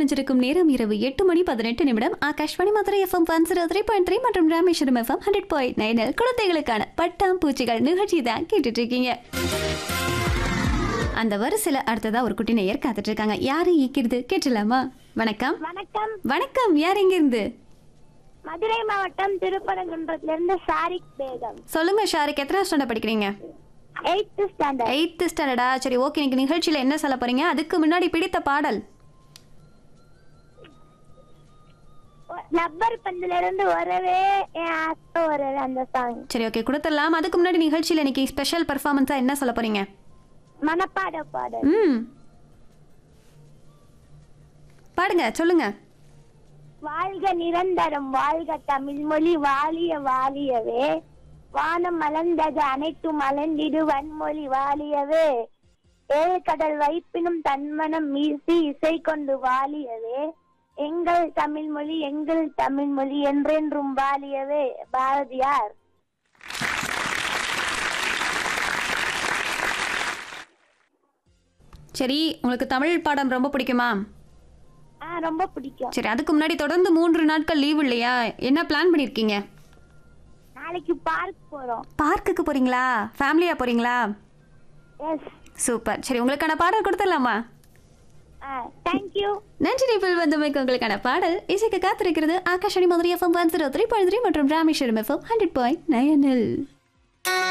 இணைஞ்சிருக்கும் நேரம் இரவு எட்டு மணி பதினெட்டு நிமிடம் Akashvani Madurai FM one zero three point three மற்றும் ராமேஸ்வரம் எஃப்எம் ஹண்ட்ரட் பாயிண்ட் நைனில் குழந்தைகளுக்கான பட்டாம் பூச்சிகள் நிகழ்ச்சி தான் கேட்டுட்டு இருக்கீங்க அந்த வரிசையில் அடுத்ததா ஒரு குட்டி நேயர் காத்துட்டு இருக்காங்க யாரு ஈக்கிறது கேட்டுலாமா வணக்கம் வணக்கம் வணக்கம் யார் எங்க இருந்து மதுரை மாவட்டம் திருப்பரங்குன்றத்துல இருந்து சாரிக் பேகம் சொல்லுங்க ஷாரிக் எத்தனை ஸ்டாண்டர்ட் படிக்கிறீங்க எயித்து ஸ்டாண்டர்ட் எயித்து ஸ்டாண்டர்டா சரி ஓகே இன்னைக்கு நிகழ்ச்சியில் என்ன சொல்ல போறீங்க அதுக்கு முன்னாடி பிடித்த பாடல் லப்பர் பந்துல இருந்து வரவே என் ஆசை வரவே அந்த சாங் சரி ஓகே கொடுத்துடலாம் அதுக்கு முன்னாடி நிகழ்ச்சியில் இன்னைக்கு ஸ்பெஷல் பர்ஃபார்மன்ஸா என்ன சொல்ல போறீங்க மனப்பாட பாடல் ம் பாடுங்க சொல்லுங்க வாழ்க நிரந்தரம் வாழ்க தமிழ் மொழி வாழிய வாழியவே வானம் மலர்ந்தது அனைத்தும் மலர்ந்திடு வன்மொழி வாழியவே ஏழு கடல் வைப்பினும் தன்மனம் மீசி இசை கொண்டு வாழியவே எங்கள் தமிழ் மொழி எங்கள் தமிழ் மொழி என்றென்றும் வாழியவே பாரதியார் சரி உங்களுக்கு தமிழ் பாடம் ரொம்ப பிடிக்குமா ஆ ரொம்ப பிடிக்கும் சரி அதுக்கு முன்னாடி தொடர்ந்து மூன்று நாட்கள் லீவு இல்லையா என்ன பிளான் பண்ணியிருக்கீங்க நாளைக்கு பார்க் போறோம் பார்க்குக்கு போறீங்களா ஃபேமிலியா போறீங்களா எஸ் சூப்பர் சரி உங்களுக்கான பாடல் கொடுத்துடலாமா தேங்க்யூ நன்றி நிபில் வந்தமைக்கு உங்களுக்கான பாடல் இசைக்கு காத்திருக்கிறது Akashvani Madurai FM one zero three point three மற்றும் ராமேஸ்வரம் எஃப்எம் ஹண்ட்ரட் பாயிண்ட் நயனில்